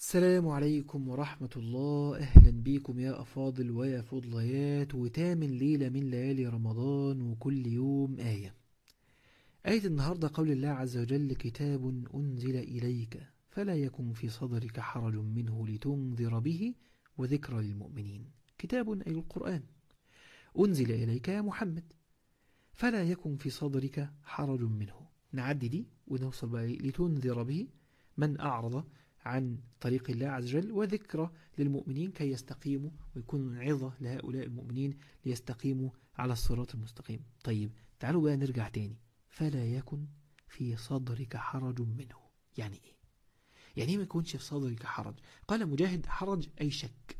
السلام عليكم ورحمة الله أهلا بيكم يا أفاضل ويا فضليات وتامن ليلة من ليالي رمضان وكل يوم آية آية النهاردة قول الله عز وجل كتاب أنزل إليك فلا يكن في صدرك حرج منه لتنذر به وذكرى للمؤمنين كتاب أي القرآن أنزل إليك يا محمد فلا يكن في صدرك حرج منه نعدي دي ونوصل بقى لتنذر به من أعرض عن طريق الله عز وجل وذكرى للمؤمنين كي يستقيموا ويكون عظة لهؤلاء المؤمنين ليستقيموا على الصراط المستقيم طيب تعالوا بقى نرجع تاني فلا يكن في صدرك حرج منه يعني ايه يعني ايه ما يكونش في صدرك حرج قال مجاهد حرج اي شك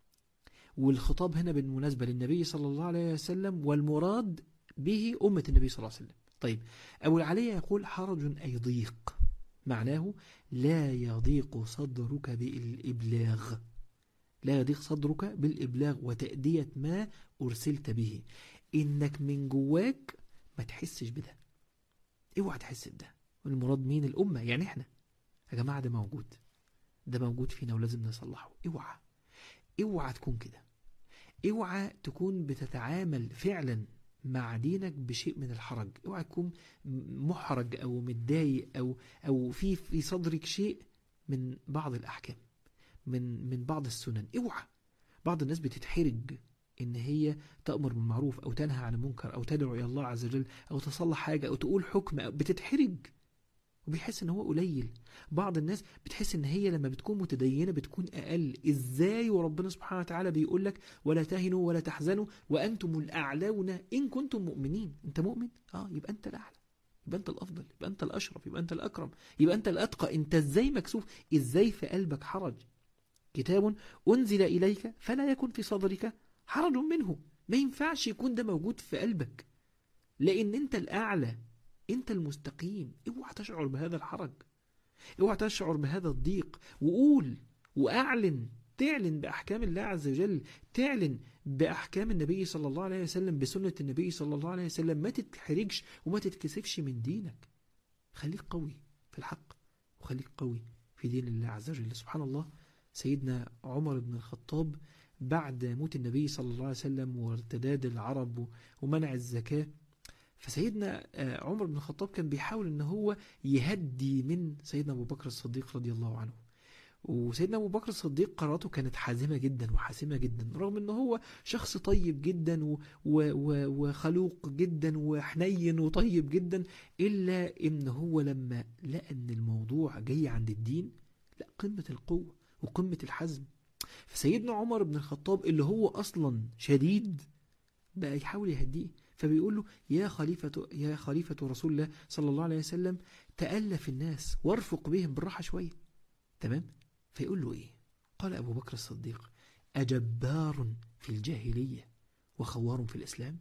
والخطاب هنا بالمناسبة للنبي صلى الله عليه وسلم والمراد به أمة النبي صلى الله عليه وسلم طيب أبو العلي يقول حرج أي ضيق معناه لا يضيق صدرك بالإبلاغ لا يضيق صدرك بالإبلاغ وتأدية ما أرسلت به إنك من جواك ما تحسش بده اوعى تحس بده والمراد مين الأمة يعني احنا يا جماعة ده موجود ده موجود فينا ولازم نصلحه اوعى اوعى تكون كده اوعى تكون بتتعامل فعلا مع دينك بشيء من الحرج اوعى تكون محرج او متضايق او او في في صدرك شيء من بعض الاحكام من من بعض السنن اوعى بعض الناس بتتحرج ان هي تأمر بالمعروف او تنهى عن المنكر او تدعو الى الله عز وجل او تصلح حاجة او تقول حكم أو بتتحرج وبيحس ان هو قليل بعض الناس بتحس ان هي لما بتكون متدينة بتكون اقل ازاي وربنا سبحانه وتعالى بيقول لك ولا تهنوا ولا تحزنوا وانتم الاعلون ان كنتم مؤمنين انت مؤمن اه يبقى انت الاعلى يبقى انت الافضل يبقى انت الاشرف يبقى انت الاكرم يبقى انت الاتقى انت ازاي مكسوف ازاي في قلبك حرج كتاب انزل اليك فلا يكن في صدرك حرج منه ما ينفعش يكون ده موجود في قلبك لان انت الاعلى انت المستقيم اوعى تشعر بهذا الحرج اوعى تشعر بهذا الضيق وقول واعلن تعلن باحكام الله عز وجل تعلن باحكام النبي صلى الله عليه وسلم بسنه النبي صلى الله عليه وسلم ما تتحرجش وما تتكسفش من دينك خليك قوي في الحق وخليك قوي في دين الله عز وجل سبحان الله سيدنا عمر بن الخطاب بعد موت النبي صلى الله عليه وسلم وارتداد العرب ومنع الزكاه فسيدنا عمر بن الخطاب كان بيحاول ان هو يهدي من سيدنا ابو بكر الصديق رضي الله عنه وسيدنا ابو بكر الصديق قراراته كانت حازمه جدا وحاسمه جدا رغم ان هو شخص طيب جدا و و و وخلوق جدا وحنين وطيب جدا الا ان هو لما لقى ان الموضوع جاي عند الدين لا قمه القوه وقمه الحزم فسيدنا عمر بن الخطاب اللي هو اصلا شديد بقى يحاول يهديه فبيقول له يا خليفة يا خليفة رسول الله صلى الله عليه وسلم تألف الناس وارفق بهم بالراحة شوية تمام فيقول له ايه قال أبو بكر الصديق أجبار في الجاهلية وخوار في الإسلام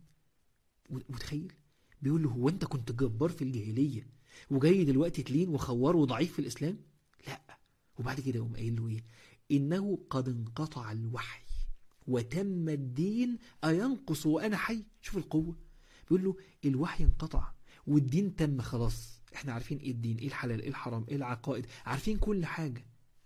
متخيل بيقول له هو أنت كنت جبار في الجاهلية وجاي دلوقتي تلين وخوار وضعيف في الإسلام لا وبعد كده يقوم قايل له ايه إنه قد انقطع الوحي وتم الدين أينقص وأنا حي شوف القوة بيقول له الوحي انقطع والدين تم خلاص احنا عارفين ايه الدين ايه الحلال ايه الحرام ايه العقائد عارفين كل حاجة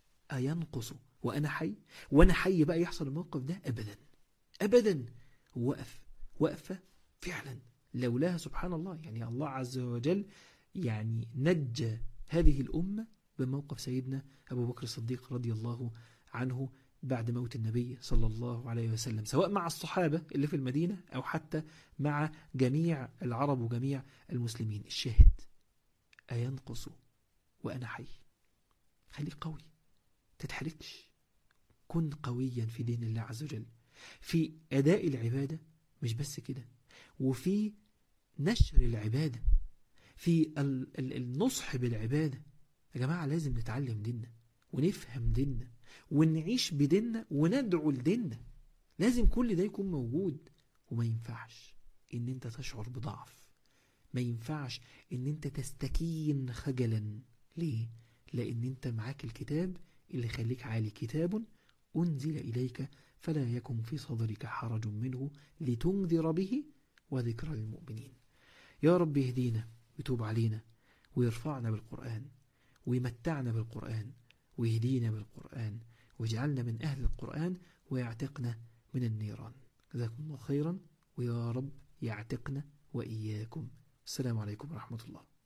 أينقص وأنا حي وأنا حي بقى يحصل الموقف ده أبدا أبدا وقف وقفة فعلا لولاها سبحان الله يعني الله عز وجل يعني نجى هذه الأمة بموقف سيدنا أبو بكر الصديق رضي الله عنه بعد موت النبي صلى الله عليه وسلم سواء مع الصحابة اللي في المدينة أو حتى مع جميع العرب وجميع المسلمين الشاهد أينقص وأنا حي خليك قوي تتحركش كن قويا في دين الله عز وجل في أداء العبادة مش بس كده وفي نشر العبادة في النصح بالعبادة يا جماعة لازم نتعلم ديننا ونفهم ديننا ونعيش بديننا وندعو لديننا لازم كل ده يكون موجود وما ينفعش ان انت تشعر بضعف ما ينفعش ان انت تستكين خجلا ليه لان انت معاك الكتاب اللي خليك عالي كتاب انزل اليك فلا يكن في صدرك حرج منه لتنذر به وذكرى للمؤمنين يا رب يهدينا ويتوب علينا ويرفعنا بالقرآن ويمتعنا بالقرآن ويهدينا بالقرآن واجعلنا من أهل القرآن ويعتقنا من النيران جزاكم الله خيرا ويا رب يعتقنا وإياكم السلام عليكم ورحمة الله